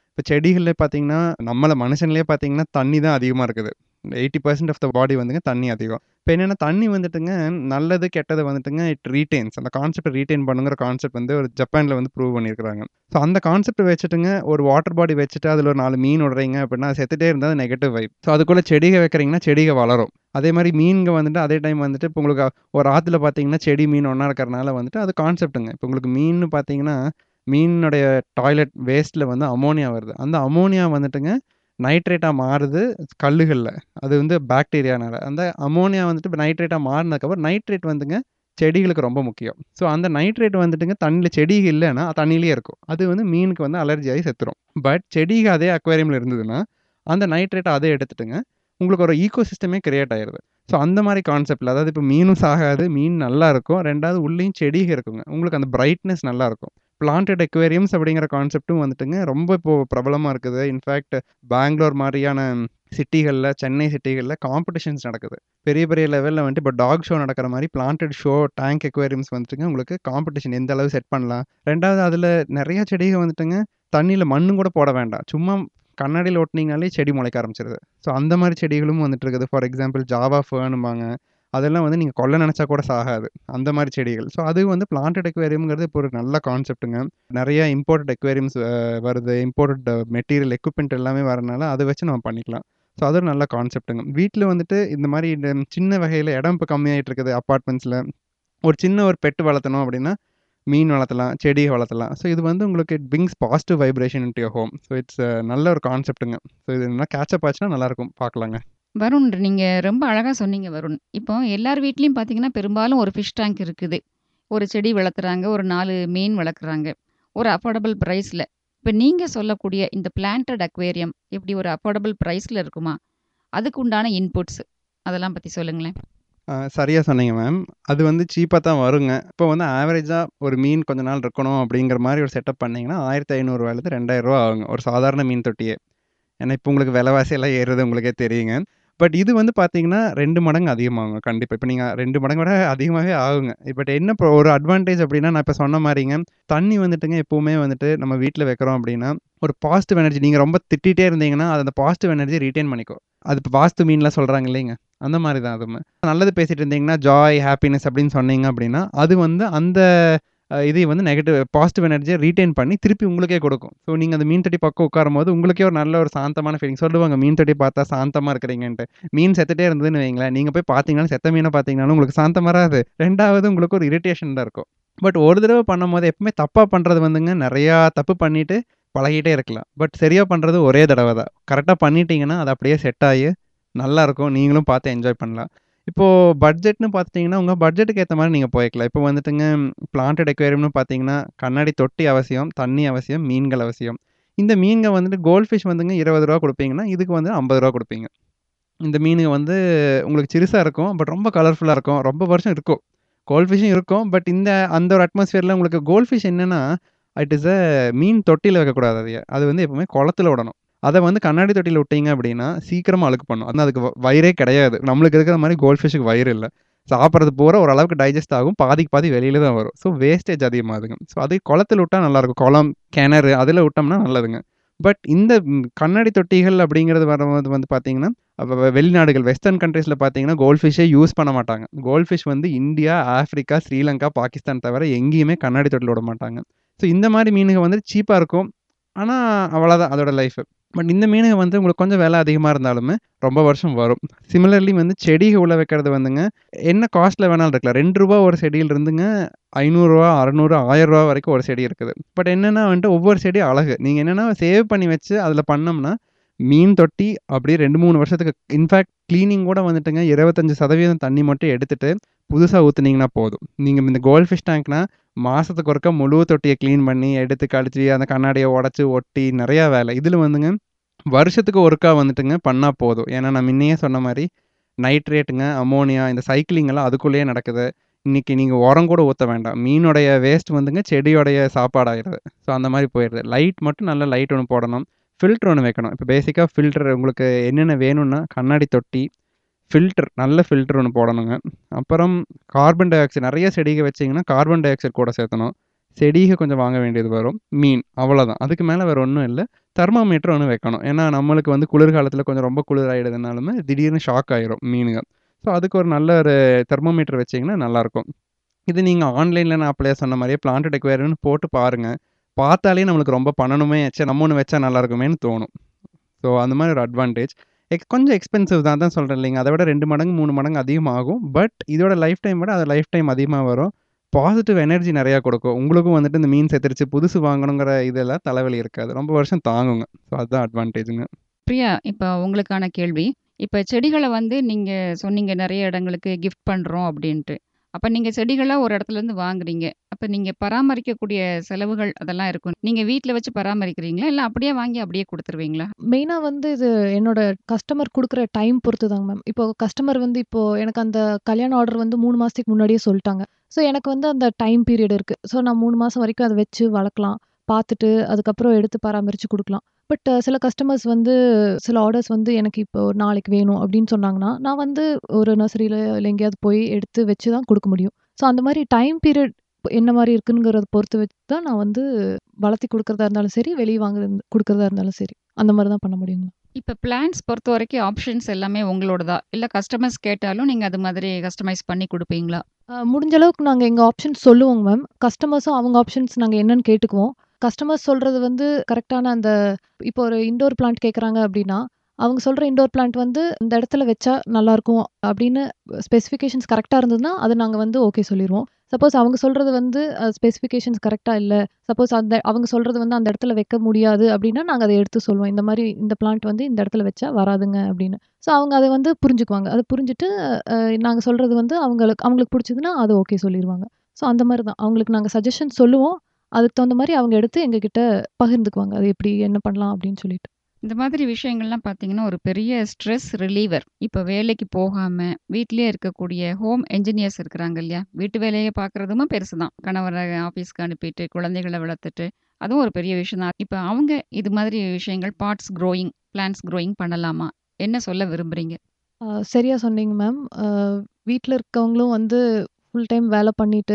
இப்போ செடிகள்ல பார்த்தீங்கன்னா, நம்மள மனுஷன்லயே பார்த்தீங்கன்னா, தண்ணி தான் அதிகமா இருக்குது. 80% ஆஃப் த பாடி வந்துங்க தண்ணி அதிகம். இப்ப என்னன்னா, தண்ணி வந்துட்டுங்க நல்லது, கெட்டது வந்துட்டுங்க இட் ரீட்டெயின்ஸ். அந்த கான்செப்ட்ட ரீட்டெயின் பண்ணுங்கிற கான்செப்ட் வந்து ஒரு ஜப்பான்ல வந்து ப்ரூவ் பண்ணியிருக்கிறாங்க. ஸோ அந்த கான்செப்ட்ட வச்சுட்டுங்க ஒரு வாட்டர் பாடி வச்சுட்டு அதில ஒரு 4 மீன் விடுறீங்க அப்படின்னா, அது செத்துட்டே இருந்தா அது நெகட்டிவ் வைப். ஸோ அதுக்குள்ள செடிக வைக்கிறீங்கன்னா, செடிக வளரும். அதே மாரி மீன்க வந்துட்டு அதே டைம் வந்துட்டு இப்போ உங்களுக்கு ஒரு ஆத்துல பார்த்தீங்கன்னா, செடி, மீன் ஒண்ணா இருக்கிறனால வந்துட்டு அது கான்செப்ட்டுங்க. இப்போ உங்களுக்கு மீன்னு பார்த்தீங்கன்னா, மீனுடைய டாய்லெட் வேஸ்ட்ல வந்து அம்மோனியா வருது. அந்த அம்மோனியா வந்துட்டுங்க நைட்ரேட்டா மாறுது கல்லுகள்ல. அது வந்து பாக்டீரியானால. அந்த அம்மோனியா வந்துட்டு இப்ப நைட்ரேட்டா மாறுனதுக்கப்புறம் நைட்ரேட் வந்துங்க செடிகளுக்கு ரொம்ப முக்கியம். ஸோ அந்த நைட்ரேட் வந்துட்டுங்க தண்ணில செடிக இல்லன்னா, தண்ணியிலேயே இருக்கும். அது வந்து மீனுக்கு வந்து அலர்ஜி ஆகி செத்துரும். பட் செடிக அதே அக்வேரியம்ல இருந்ததுன்னா, அந்த நைட்ரேட்ட அதே எடுத்துட்டுங்க, உங்களுக்கு ஒரு ஈக்கோ சிஸ்டமே கிரியேட் ஆயிருது. ஸோ அந்த மாரி கான்செப்ட்ல அதாவது இப்போ மீனும் சாகாது, மீன் நல்லா இருக்கும். 2வது உள்ளேயும் செடிக இருக்குங்க. உங்களுக்கு அந்த பிரைட்னஸ் நல்லா இருக்கும். பிளான்டட் அக்வேரியம்ஸ் அப்படிங்கிற கான்செப்ட்டும் வந்துட்டுங்க ரொம்ப இப்போ பிரபலமா இருக்குது. இன்ஃபாக்ட் பெங்களூர் மாரியான சிட்டிகள்ல, சென்னை சிட்டிகள்ல காம்படிஷன்ஸ் நடக்குது. பெரிய பெரிய லெவல்ல வந்துட்டு இப்போ டாக் ஷோ நடக்கிற மாரி பிளான்டட் ஷோ, டேங்க் அக்வேரியம்ஸ் வந்துட்டுங்க உங்களுக்கு காம்படிஷன் எந்த அளவு செட் பண்ணலாம். 2வது அதில நெறைய செடிக வந்துட்டுங்க தண்ணீல மண்ணும் கூட போட வேண்டாம். சும்மா கண்ணாடியில ஒட்டுனீங்கனாலே செடி முளைக்க ஆரம்பிச்சுருது. ஸோ அந்த மாரி செடிகளும் வந்துட்டு இருக்குது. ஃபார் எக்ஸாம்பிள் ஜாவா ஃபர்ன்பாங்க. அதெல்லாம் வந்து நீங்க கொல்ல நெனச்சா கூட சாகாது. அந்த மாரி செடிகள். ஸோ அது வந்து பிளான்டட் அக்வேரியம்ங்கிறது இப்போ ஒரு நல்ல கான்செப்ட்டுங்க. நெறைய இம்போர்ட்டட் அக்வேரியம்ஸ் அ வருது. இம்போர்ட்டட் மெட்டீரியல் எக்விப்மென்ட் எல்லாமே வரனால அத வச்சு நம்ம பண்ணிக்கலாம். ஸோ அது ஒரு நல்ல கான்செப்ட்டுங்க. வீட்ல வந்துட்டு இந்த மாரி இந்த சின்ன வகையில இடம் இப்ப கம்மியாயிட்டு இருக்குது அபார்ட்மெண்ட்ஸ்ல. ஒரு சின்ன ஒரு பெட் வளர்த்தணும் அப்படின்னா, மீன் வளர்த்தலாம், செடிக வளர்த்தலாம். ஸோ இது வந்து உங்களுக்கு it brings positive vibration into your home. So it's a நல்ல ஒரு கான்செப்ட்டுங்க. ஸோ இது நல்லா கேட்ச் அப் ஆச்சுன்னா நல்லாயிருக்கும். பார்க்கலாங்க. வருண், நீங்க ரொம்ப அழகா சொன்னீங்க வருண். இப்போ எல்லார் வீட்லயும் பார்த்தீங்கன்னா, பெரும்பாலும் ஒரு ஃபிஷ் டேங்க் இருக்குது. ஒரு செடி வளர்த்துறாங்க, ஒரு 4 மீன் வளர்க்குறாங்க. ஒரு அஃபோர்டபிள் பிரைஸ்ல. இப்ப நீங்க சொல்லக்கூடிய இந்த பிளான்டட் அக்வேரியம் எப்படி ஒரு அஃபோர்டபிள் பிரைஸ்ல இருக்குமா? அதுக்கு உண்டான இன்புட்ஸ் அதெல்லாம் பத்தி சொல்லுங்களேன். ஆ சரியா சொன்னீங்க மேம். அது வந்து சீப்பா தான் வருங்க. இப்போ வந்து ஆவரேஜா ஒரு மீன் கொஞ்ச நாள் இருக்கணும் அப்படிங்கிற மாரி ஒரு செட்டப் பண்ணீங்கன்னா, ரூ. 1500லேருந்து ரூ. 2000 ஆகுங்க. ஒரு சாதாரண மீன் தொட்டியே. ஏன்னா இப்போ உங்களுக்கு விலைவாசி எல்லாம் ஏறுது உங்களுக்கே தெரியுங்க. பட் இது வந்து பார்த்தீங்கன்னா, 2 மடங்கு அதிகமாகுங்க கண்டிப்பா. இப்ப நீங்க 2 மடங்க விட அதிகமாவே ஆகுங்க. பட் என்ன இப்போ ஒரு அட்வான்டேஜ் அப்படின்னா, நான் இப்ப சொன்ன மாரிங்க, தண்ணி வந்துட்டுங்க எப்பவுமே வந்துட்டு நம்ம வீட்ல வைக்கிறோம் அப்படின்னா, ஒரு பாசிட்டிவ் எனர்ஜி நீங்க ரொம்ப திட்டிட்டே இருந்தீங்கன்னா, அது அந்த பாசிட்டிவ் எனர்ஜிய ரீட்டெயின் பண்ணிக்கும். அது இப்ப வாஸ்து மீன்லாம் சொல்றாங்க இல்லைங்க. அந்த மாரி தான் அதுவுமே. நல்லது பேசிட்டு இருந்தீங்கன்னா, ஜாய், ஹேப்பினஸ் அப்படின்னு சொன்னீங்க அப்படின்னா, அது வந்து அந்த அ இதை வந்து நெகட்டிவ் பாசிட்டிவ் எனர்ஜிய ரீட்டெயின் பண்ணி திருப்பி உங்களுக்கே கொடுக்கும். ஸோ நீங்க அந்த மீன் தொட்டி பக்கம் உட்காரும்போது உங்களுக்கே ஒரு நல்ல ஒரு சாந்தமான ஃபீலிங். சொல்லுவாங்க மீன் தொட்டி பார்த்தா சாந்தமா இருக்கிறீங்கன்ட்டு. மீன் செத்துட்டே இருந்ததுன்னு வைங்களேன், நீங்க போய் பார்த்தீங்கனாலும் செத்த மீன பார்த்தீங்கனாலும் உங்களுக்கு சாந்தம் வராது. 2வது உங்களுக்கு ஒரு இரிட்டேஷன் தான் இருக்கும். பட் ஒரு தடவ பண்ணும்போது எப்பவுமே தப்பா பண்றது வந்துங்க நெறையா தப்பு பண்ணிட்டு பழகிட்டே இருக்கலாம். பட் சரியா பண்றது ஒரே தடவ தான். கரெக்ட்டா பண்ணிட்டீங்கன்னா, அது அப்படியே செட் ஆகி நல்லாருக்கும். நீங்களும் பார்த்து என்ஜாய் பண்ணலாம். இப்போ பட்ஜெட்ன்னு பார்த்துட்டீங்கன்னா, உங்க பட்ஜெட்டுக்கு ஏத்த மாரி நீங்க போய்க்கலாம். இப்போ வந்துட்டுங்க பிளான்டட் அக்வேரியம்னு பார்த்தீங்கன்னா, கண்ணாடி தொட்டி அவசியம், தண்ணி அவசியம், மீன்கள் அவசியம். இந்த மீன்க வந்துட்டு கோல்ட் ஃபிஷ் வந்துங்க ரூ. 20 குடுப்பீங்கன்னா, இதுக்கு வந்து ரூ. 50 குடுப்பீங்க. இந்த மீனுங்க வந்து உங்களுக்கு சிறுசா இருக்கும். பட் ரொம்ப கலர்ஃபுல்லா இருக்கும். ரொம்ப வருஷம் இருக்கும். கோல்ட் ஃபிஷ்ஷும் இருக்கும். பட் இந்த அந்த ஒரு அட்மாஸ்பியர்ல உங்களுக்கு கோல்ட் ஃபிஷ் என்னன்னா, இட் இஸ் அ மீன் தொட்டியில வைக்கக்கூடாது அதைய. அது வந்து எப்பவுமே குளத்துல விடணும். அத வந்து கண்ணாடி தொட்டியில விட்டீங்க அப்படின்னா, சீக்கிரமா அழுக்கு பண்ணும். ஆனா அதுக்கு வ வயிறே கிடையாது. நம்மளுக்கு இருக்கிற மாரி கோல்ட் ஃபிஷ்ஷுக்கு வயிறு இல்ல. சாப்பிடுறது பூரா ஓரளவுக்கு டைஜெஸ்ட் ஆகும். பாதிக்கு பாதி வெளியில தான் வரும். So wastage அதிகமாகுதுங்க. ஸோ அதே குளத்துல விட்டா நல்லாயிருக்கும். குளம், கிணறு அதில விட்டோம்னா நல்லதுங்க. பட் இந்த ம் கண்ணாடி தொட்டிகள் அப்படிங்கிறது வரும்போது வந்து பார்த்தீங்கன்னா, வ வ வெளிநாடுகள் வெஸ்டர்ன் கண்ட்ரீஸ்ல பார்த்தீங்கன்னா, கோல்ட் ஃபிஷ்ஷே யூஸ் பண்ண மாட்டாங்க. கோல்ட் ஃபிஷ் வந்து இந்தியா, ஆஃப்ரிக்கா, ஸ்ரீலங்கா, பாகிஸ்தான் தவிர எங்கேயுமே கண்ணாடி தொட்டில விட மாட்டாங்க. ஸோ இந்த மாரி மீனுங்க வந்து சீப்பா இருக்கும். ஆனா அவ்வளோதான் அதோட லைஃப். பட் இந்த மீனுங்க வந்து உங்களுக்கு கொஞ்சம் விலை அதிகமா இருந்தாலுமே, ரொம்ப வருஷம் வரும். சிமிலர்லி வந்து செடிக உள்ள வைக்கிறது வந்துங்க, என்ன காஸ்ட்ல வேணாலும் இருக்கலாம். ரூ. 2 ஒரு செடியில இருந்துங்க ரூ. 500, 600, ரூ. 1000 வரைக்கும் ஒரு செடி இருக்குது. பட் என்னன்னா வந்துட்டு ஒவ்வொரு செடியும் அழகு. நீங்க என்னன்னா சேவ் பண்ணி வச்சு அதில பண்ணோம்னா, மீன் தொட்டி அப்படியே 2, 3 வருஷத்துக்கு இன்ஃபாக்ட் கிளீனிங் கூட வந்துட்டுங்க 25% தண்ணி மட்டும் எடுத்துட்டு, புதுசா ஊத்துனீங்கன்னா போதும். நீங்க இந்த கோல்ட் ஃபிஷ் டேங்க்னா, மாசத்துக்கு ஒருக்கா முழு தொட்டிய கிளீன் பண்ணி, எடுத்து கழிச்சு, அந்த கண்ணாடிய உடைச்சு, ஒட்டி நெறையா வேலை. இதில வந்துங்க வருஷத்துக்கு ஒருக்கா வந்துட்டுங்க பண்ணா போதும். ஏன்னா நான் முன்னயே சொன்ன மாரி நைட்ரேட்டுங்க, அம்மோனியா இந்த சைக்கிளிங் எல்லாம் அதுக்குள்ளேயே நடக்குது. இன்னைக்கு நீங்க உரம் கூட ஊத்த வேண்டாம். மீனுடைய வேஸ்ட் வந்துங்க செடியோடைய சாப்பாடாயிருது. ஸோ அந்த மாரி போயிருது. லைட் மட்டும் நல்ல லைட் ஒண்ணு போடணும். ஃபில்டர் ஒண்ணு வைக்கணும். இப்போ பேசிக்கா ஃபில்டர் உங்களுக்கு என்னென்ன வேணும்னா, கண்ணாடி தொட்டி, ஃபில்டர் நல்ல ஃபில்டர் ஒண்ணு போடணுங்க. அப்புறம் கார்பன் டை ஆக்சைடு நெறைய செடிக வச்சீங்கன்னா, கார்பன் டை ஆக்சைடு கூட சேர்த்தணும். செடிக கொஞ்சம் வாங்க வேண்டியது வரும் மீன் அவ்வளோதான் அதுக்கு மேலே வேறு ஒன்றும் இல்லை தெர்மாமீட்டர் ஒன்று வைக்கணும் ஏன்னா நம்மளுக்கு வந்து குளிர்காலத்தில் கொஞ்சம் ரொம்ப குளிர் ஆகிடுதுனாலுமே திடீர்னு ஷாக் ஆயிரும் மீனுங்க ஸோ அதுக்கு ஒரு நல்ல ஒரு தெர்மோமீட்டர் வச்சிங்கன்னா நல்லாயிருக்கும் இது நீங்கள் ஆன்லைனில் நான் அப்படியே சொன்ன மாதிரியே பிளான்ட் எக்வேரியம்னு போட்டு பாருங்கள் பார்த்தாலே நம்மளுக்கு ரொம்ப பண்ணணுமே சே நம்ம ஒன்று வச்சா நல்லா இருக்குமேன்னு தோணும் ஸோ அந்த மாதிரி ஒரு அட்வான்டேஜ் எக் கொஞ்சம் எக்ஸ்பென்சிவ் தான் தான் சொல்கிறேன் இல்லைங்க அதை விட ரெண்டு மடங்கு மூணு மடங்கு அதிகமாகும் பட் இதோட லைஃப் டைம் விட அது லைஃப் டைம் அதிகமாக வரும் பாசிட்டிவ் எனர்ஜி நிறையா கொடுக்கும் உங்களுக்கும் வந்துட்டு இந்த மீன் செத்துருச்சு புதுசு வாங்கணுங்கிற இதெல்லாம் தலைவலி இருக்காது ரொம்ப வருஷம் தாங்குங்க ஸோ அதுதான் அட்வான்டேஜுங்க பிரியா இப்போ உங்களுக்கான கேள்வி இப்போ செடிகளை வந்து நீங்கள் சொன்னீங்க நிறைய இடங்களுக்கு கிஃப்ட் பண்ணுறோம் அப்படின்ட்டு அப்போ நீங்கள் செடிகளை ஒரு இடத்துலேருந்து வாங்குறீங்க அப்போ நீங்கள் பராமரிக்கக்கூடிய செலவுகள் அதெல்லாம் இருக்கும் நீங்கள் வீட்டில் வச்சு பராமரிக்கிறீங்களா இல்லை அப்படியே வாங்கி அப்படியே கொடுத்துருவீங்களா மெயினாக வந்து இது என்னோட கஸ்டமர் கொடுக்குற டைம் பொறுத்து தாங்க மேம் இப்போ கஸ்டமர் வந்து இப்போ எனக்கு அந்த கல்யாண ஆர்டர் வந்து மூணு மாதத்துக்கு முன்னாடியே சொல்லிட்டாங்க ஸோ எனக்கு வந்து அந்த டைம் பீரியட் இருக்குது ஸோ நான் மூணு மாதம் வரைக்கும் அதை வச்சு வளர்க்கலாம் பார்த்துட்டு அதுக்கப்புறம் எடுத்து பராமரித்து கொடுக்கலாம் பட் சில கஸ்டமர்ஸ் வந்து சில ஆர்டர்ஸ் வந்து எனக்கு இப்போ ஒரு நாளைக்கு வேணும் அப்படின்னு சொன்னாங்கன்னா நான் வந்து ஒரு நர்சரியில் இல்லை எங்கேயாவது போய் எடுத்து வச்சு தான் கொடுக்க முடியும் ஸோ அந்த மாதிரி டைம் பீரியட் என்ன மாதிரி இருக்குங்கிறத பொறுத்து வச்சு தான் நான் வந்து வளர்த்தி கொடுக்குறதா இருந்தாலும் சரி வெளியே வாங்க கொடுக்குறதா இருந்தாலும் சரி அந்த மாதிரி தான் பண்ண முடியுங்க இப்போ பிளான்ஸ் பொறுத்த வரைக்கும் ஆப்ஷன்ஸ் எல்லாமே உங்களோடதா இல்லை கஸ்டமர்ஸ் கேட்டாலும் நீங்கள் அது மாதிரி கஸ்டமைஸ் பண்ணி கொடுப்பீங்களா அஹ் முடிஞ்ச அளவுக்கு நாங்கள் எங்கள் ஆப்ஷன்ஸ் சொல்லுவோங்க மேம் கஸ்டமர்ஸும் அவங்க ஆப்ஷன்ஸ் நாங்கள் என்னன்னு கேட்டுக்குவோம் கஸ்டமர்ஸ் சொல்கிறது வந்து கரெக்டான அந்த இப்போ ஒரு இண்டோர் பிளான்ட் கேட்குறாங்க அப்படின்னா அவங்க சொல்கிற இண்டோர் பிளான்ட் வந்து இந்த இடத்துல வச்சா நல்லாயிருக்கும் அப்படின்னு ஸ்பெசிஃபிகேஷன்ஸ் கரெக்டாக இருந்ததுன்னா அது நாங்கள் வந்து ஓகே சொல்லிடுவோம் சப்போஸ் அவங்க சொல்கிறது வந்து ஸ்பெசிஃபிகேஷன்ஸ் கரெக்டாக இல்லை சப்போஸ் அந்த அவங்க சொல்கிறது வந்து அந்த இடத்துல வைக்க முடியாது அப்படின்னா நாங்கள் அதை எடுத்து சொல்லுவோம் இந்த மாதிரி இந்த பிளான்ட் வந்து இந்த இடத்துல வச்சா வராதுங்க அப்படின்னு ஸோ அவங்க அதை வந்து புரிஞ்சுக்குவாங்க அதை புரிஞ்சுட்டு நாங்கள் சொல்கிறது வந்து அவங்களுக்கு அவங்களுக்கு பிடிச்சதுன்னா அது ஓகே சொல்லிடுவாங்க ஸோ அந்த மாதிரி தான் அவங்களுக்கு நாங்கள் சஜஷன் சொல்லுவோம் அதுக்கு தகுந்த மாதிரி அவங்க எடுத்து எங்ககிட்ட பகிர்ந்துக்குவாங்க அது எப்படி என்ன பண்ணலாம் அப்படின்னு சொல்லிட்டு இந்த மாதிரி விஷயங்கள்லாம் பார்த்தீங்கன்னா ஒரு பெரிய ஸ்ட்ரெஸ் ரிலீவர் இப்போ வேலைக்கு போகாமல் வீட்டிலே இருக்கக்கூடிய ஹோம் என்ஜினியர்ஸ் இருக்கிறாங்க இல்லையா வீட்டு வேலையை பார்க்குறதுமே பெருசு தான் கணவரை ஆஃபீஸ்க்கு அனுப்பிட்டு குழந்தைகளை வளர்த்துட்டு அதுவும் ஒரு பெரிய விஷயம் தான் இப்போ அவங்க இது மாதிரி விஷயங்கள் பார்ட்ஸ் க்ரோயிங் பிளான்ஸ் க்ரோயிங் பண்ணலாமா என்ன சொல்ல விரும்புகிறீங்க சரியாக சொன்னீங்க மேம் வீட்டில் இருக்கவங்களும் வந்து ஃபுல் டைம் வேலை பண்ணிட்டு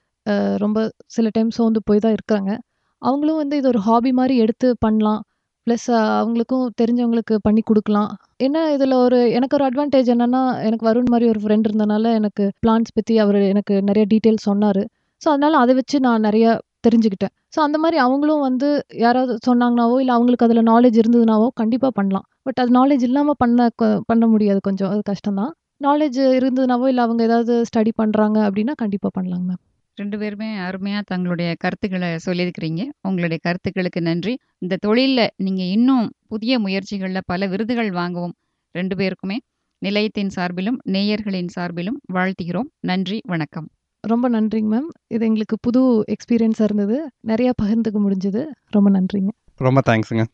ரொம்ப சில டைம் சோர்ந்து போய் தான் இருக்காங்க அவங்களும் வந்து இது ஒரு ஹாபி மாதிரி எடுத்து பண்ணலாம் ப்ளஸ் அவங்களுக்கும் தெரிஞ்சவங்களுக்கு பண்ணி கொடுக்கலாம் என்ன இதில் ஒரு எனக்கு ஒரு அட்வான்டேஜ் என்னென்னா எனக்கு வருண் மாதிரி ஒரு ஃப்ரெண்ட் இருந்தனால எனக்கு பிளான்ஸ் பற்றி அவர் எனக்கு நிறைய டீட்டெயில்ஸ் சொன்னார் ஸோ அதனால் அதை வச்சு நான் நிறையா தெரிஞ்சுக்கிட்டேன் ஸோ அந்த மாதிரி அவங்களும் வந்து யாராவது சொன்னாங்கனாவோ இல்லை அவங்களுக்கு அதில் நாலேஜ் இருந்ததுனாவோ கண்டிப்பாக பண்ணலாம் பட் அது நாலேஜ் இல்லாமல் பண்ண பண்ண முடியாது கொஞ்சம் அது கஷ்டம்தான் நாலேஜ் இருந்ததுனாவோ இல்லை அவங்க ஏதாவது ஸ்டடி பண்ணுறாங்க அப்படின்னா கண்டிப்பாக பண்ணலாங்க மேம் ரெண்டு பேருமே அருமையாக தங்களுடைய கருத்துக்களை சொல்லியிருக்கிறீங்க உங்களுடைய கருத்துக்களுக்கு நன்றி இந்த தொழிலில் நீங்கள் இன்னும் புதிய முயற்சிகளில் பல விருதுகள் வாங்கவும் ரெண்டு பேருக்குமே நிலையத்தின் சார்பிலும் நேயர்களின் சார்பிலும் வாழ்த்துகிறோம் நன்றி வணக்கம் ரொம்ப நன்றிங்க மேம் இது எங்களுக்கு புது எக்ஸ்பீரியன்ஸாக இருந்தது நிறையா பகிர்ந்துக்க முடிஞ்சது ரொம்ப நன்றிங்க ரொம்ப தேங்க்ஸுங்க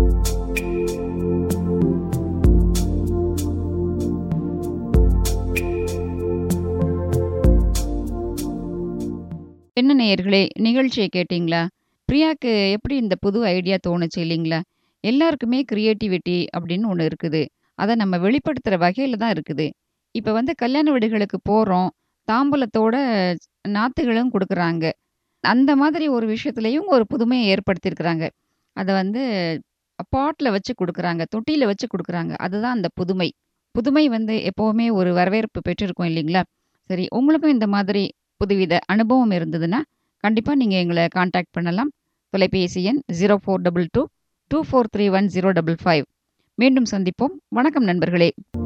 என்ன நேயர்களே நிகழ்ச்சியை கேட்டிங்களா பிரியாக்கு எப்படி இந்த புது ஐடியா தோணுச்சு இல்லைங்களா எல்லாருக்குமே க்ரியேட்டிவிட்டி அப்படின்னு ஒன்று இருக்குது அதை நம்ம வெளிப்படுத்துகிற வகையில் தான் இருக்குது இப்போ வந்து கல்யாண வீடுகளுக்கு போகிறோம் தாம்பூலத்தோட நாற்றுகளும் கொடுக்குறாங்க அந்த மாதிரி ஒரு விஷயத்துலையும் ஒரு புதுமையை ஏற்படுத்தியிருக்கிறாங்க அதை வந்து பாட்டில் வச்சு கொடுக்குறாங்க தொட்டியில் வச்சு கொடுக்குறாங்க அதுதான் அந்த புதுமை புதுமை வந்து எப்போவுமே ஒரு வரவேற்பு பெற்றிருக்கும் இல்லைங்களா சரி உங்களுக்கும் இந்த மாதிரி புதுவித அனுபவம் இருந்ததுன்னா கண்டிப்பாக நீங்கள் எங்களை காண்டாக்ட் பண்ணலாம் தொலைபேசி எண் zero four double two two four three one zero double five மீண்டும் சந்திப்போம் வணக்கம் நண்பர்களே